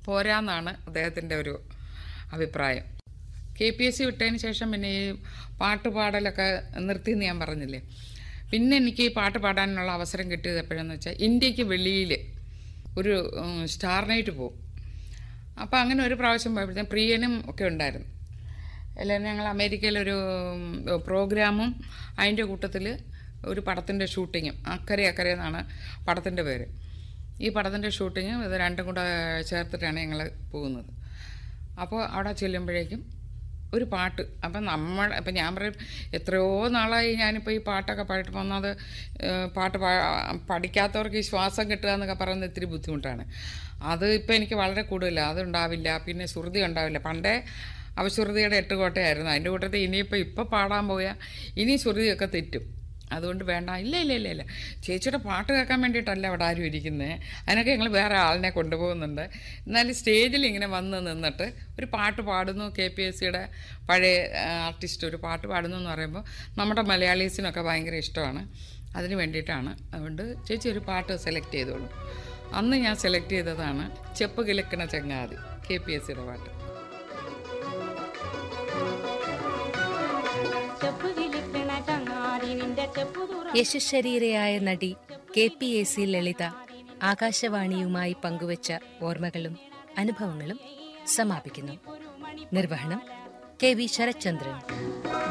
പോരാന്നാണ് അദ്ദേഹത്തിൻ്റെ ഒരു അഭിപ്രായം കെ പി എസ് സി വിട്ടതിന് ശേഷം പിന്നെ ഈ പാട്ട് പാടലൊക്കെ നിർത്തിയെന്ന് ഞാൻ പറഞ്ഞില്ലേ പിന്നെ എനിക്ക് ഈ പാട്ട് പാടാനുള്ള അവസരം കിട്ടിയത് എപ്പോഴാന്ന് വെച്ചാൽ ഇന്ത്യക്ക് വെളിയിൽ ഒരു ഉം, സ്റ്റാർ നൈറ്റ് പോകും അപ്പോൾ അങ്ങനെ ഒരു പ്രാവശ്യം പോയപ്പോഴത്തേക്കും പ്രിയനും ഒക്കെ ഉണ്ടായിരുന്നു എല്ലാം ഞങ്ങൾ അമേരിക്കയിലൊരു ഉം, പ്രോഗ്രാമും അതിൻ്റെ കൂട്ടത്തിൽ ഒരു പടത്തിൻ്റെ ഷൂട്ടിങ്ങും അക്കരെ അക്കരെ എന്നാണ് പടത്തിൻ്റെ പേര് ഈ പടത്തിൻ്റെ ഷൂട്ടിങ്ങും ഇത് രണ്ടും കൂടെ ചേർത്തിട്ടാണ് ഞങ്ങൾ പോകുന്നത് അപ്പോൾ അവിടെ ചെല്ലുമ്പോഴേക്കും ഒരു പാട്ട് അപ്പം നമ്മൾ ഇപ്പം ഞാൻ പറയും എത്രയോ നാളായി ഞാനിപ്പോൾ ഈ പാട്ടൊക്കെ പാടിയിട്ട് വന്നത് ഏഹ്, പാട്ട് പാ പഠിക്കാത്തവർക്ക് ഈ ശ്വാസം കിട്ടുക എന്നൊക്കെ പറയുന്നത് ഇത്തിരി ബുദ്ധിമുട്ടാണ് അത് ഇപ്പം എനിക്ക് വളരെ കൂടുതലാണ് അതുണ്ടാവില്ല പിന്നെ ശ്രുതി ഉണ്ടാവില്ല പണ്ടേ അവശ്രുതിയുടെ എട്ട് കോട്ടയായിരുന്നു അതിൻ്റെ കൂട്ടത്തിൽ ഇനിയിപ്പോൾ ഇപ്പോൾ പാടാൻ പോയാൽ ഇനി ശ്രുതിയൊക്കെ തെറ്റും അതുകൊണ്ട് വേണ്ട ഇല്ല ഇല്ല ഇല്ല ഇല്ല ചേച്ചിയുടെ പാട്ട് കേൾക്കാൻ വേണ്ടിയിട്ടല്ല അവിടെ ആരും ഇരിക്കുന്നത് അതിനൊക്കെ ഞങ്ങൾ വേറെ ആളിനെ കൊണ്ടുപോകുന്നുണ്ട് എന്നാലും സ്റ്റേജിൽ ഇങ്ങനെ വന്ന് നിന്നിട്ട് ഒരു പാട്ട് പാടുന്നു കെ പി എസ് സിയുടെ പഴയ ആർട്ടിസ്റ്റ് ഒരു പാട്ട് പാടുന്നു എന്ന് പറയുമ്പോൾ നമ്മുടെ മലയാളീസിനൊക്കെ ഭയങ്കര ഇഷ്ടമാണ് അതിന് വേണ്ടിയിട്ടാണ് അതുകൊണ്ട് ചേച്ചി ഒരു പാട്ട് സെലക്ട് ചെയ്തോളൂ അന്ന് ഞാൻ സെലക്ട് ചെയ്തതാണ് ചെപ്പ് കിലക്കണ ചങ്ങാതി കെ പി എസ് സിയുടെ പാട്ട് ചെപ്പ് കിളിക്കണ ചങ്ങാതി നിന്റെ ചെപ്പു തുറ യശശരീരയായ നടി K P A C Lalitha ആകാശവാണിയുമായി പങ്കുവച്ച ഓർമ്മകളും അനുഭവങ്ങളും സമാപിക്കുന്നു നിർവഹണം കെ വി ശരത്ചന്ദ്രൻ